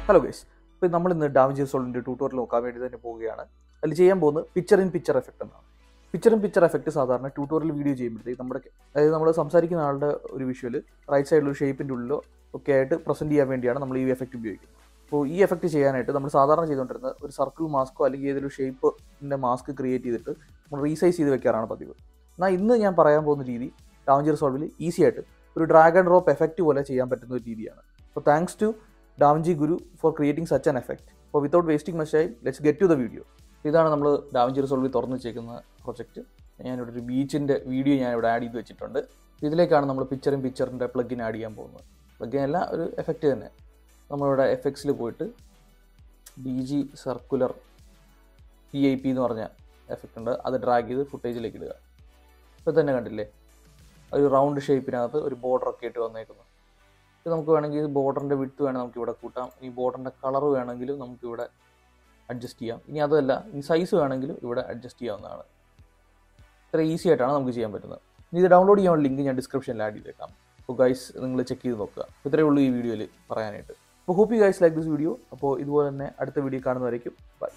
hello guys ഇപ്പോൾ നമ്മൾ ഇന്ന് ഡാവിഞ്ചി സോളിൻ്റെ ട്യൂട്ടോറിയൽ നോക്കാൻ വേണ്ടി തന്നെ പോവുകയാണ് അതിൽ ചെയ്യാൻ പോകുന്നത് പിക്ചർ ഇൻ പിക്ചർ എഫക്റ്റ് എന്നാണ് പിക്ചർ ഇൻ പിക്ചർ എഫക്റ്റ് സാധാരണ ട്യൂട്ടോറിയൽ വീഡിയോ ചെയ്യുമ്പോഴത്തേക്ക് നമ്മുടെ അതായത് നമ്മൾ സംസാരിക്കുന്ന ആളുടെ ഒരു വിഷ്വൽ റൈറ്റ് സൈഡിൽ ഒരു ഷേപ്പിൻ്റെ ഉള്ളിലോ ഒക്കെ ആയിട്ട് പ്രസൻറ്റ് ചെയ്യാൻ വേണ്ടിയാണ് നമ്മൾ ഈ എഫക്റ്റ് ഉപയോഗിക്കുന്നത് അപ്പോൾ ഈ എഫക്റ്റ് ചെയ്യാനായിട്ട് നമ്മൾ സാധാരണ ചെയ്തുകൊണ്ടിരുന്നത് ഒരു സർക്കിൾ മാസ്കോ അല്ലെങ്കിൽ ഏതൊരു ഷേപ്പിൻ്റെ മാസ്ക് ക്രിയേറ്റ് ചെയ്തിട്ട് നമ്മൾ റീസൈസ് ചെയ്ത് വെക്കാറാണ് പതിവ് എന്നാൽ ഇന്ന് ഞാൻ പറയാൻ പോകുന്ന രീതി ഡാവിഞ്ചി സോൾവിൽ ഈസി ആയിട്ട് ഒരു ഡ്രാഗ് ആൻഡ് ഡ്രോപ്പ് എഫക്റ്റ് പോലെ ചെയ്യാൻ പറ്റുന്ന ഒരു രീതിയാണ് അപ്പോൾ thanks to Da Vinci Guru for creating such an effect അപ്പോൾ without wasting much time let's get to the video ഇതാണ് നമ്മൾ ഡാവിഞ്ചി റിസോൾവിൽ തുറന്നു വെച്ചേക്കുന്ന പ്രൊജക്റ്റ് ഞാനിവിടെ ഒരു ബീച്ചിൻ്റെ വീഡിയോ ഞാനിവിടെ ആഡ് ചെയ്ത് വെച്ചിട്ടുണ്ട് ഇതിലേക്കാണ് നമ്മൾ പിക്ചറും പിക്ചറിൻ്റെ പ്ലഗിൻ ആഡ് ചെയ്യാൻ പോകുന്നത് പ്ലഗിൻ അല്ല ഒരു എഫക്റ്റ് തന്നെ നമ്മളിവിടെ എഫ് എക്സിൽ പോയിട്ട് D G circular P I P എന്ന് പറഞ്ഞ എഫക്റ്റ് ഉണ്ട് അത് ഡ്രാഗ് ചെയ്ത് ഫുട്ടേജിലേക്ക് ഇടുക ഇപ്പോൾ തന്നെ കണ്ടില്ലേ ഒരു റൗണ്ട് ഷേപ്പിനകത്ത് ഒരു ബോർഡർ ഒക്കെ ഇട്ട് വന്നേക്കുന്നു ഇത് നമുക്ക് വേണമെങ്കിൽ ബോർഡറിൻ്റെ വിട്ട് വേണമെങ്കിൽ നമുക്ക് ഇവിടെ കൂട്ടാം ഈ ബോർഡറിൻ്റെ കളർ വേണമെങ്കിലും നമുക്ക് ഇവിടെ അഡ്ജസ്റ്റ് ചെയ്യാം ഇനി അതല്ല ഈ സൈസ് വേണമെങ്കിലും ഇവിടെ അഡ്ജസ്റ്റ് ചെയ്യാവുന്നതാണ് ഇത്ര ഈസി ആയിട്ടാണ് നമുക്ക് ചെയ്യാൻ പറ്റുന്നത് ഇനി ഇത് ഡൗൺലോഡ് ചെയ്യാനുള്ള ലിങ്ക് ഞാൻ ഡിസ്ക്രിപ്ഷനിൽ ആഡ് ചെയ്തേക്കാം അപ്പോൾ ഗൈസ് നിങ്ങൾ ചെക്ക് ചെയ്ത് നോക്കുക ഇത്രയേ ഉള്ളൂ ഈ വീഡിയോയിൽ പറയാനായിട്ട് അപ്പോൾ hope you guys like this video അപ്പോൾ ഇതുപോലെ തന്നെ അടുത്ത വീഡിയോ കാണുന്നവരേക്കും ബൈ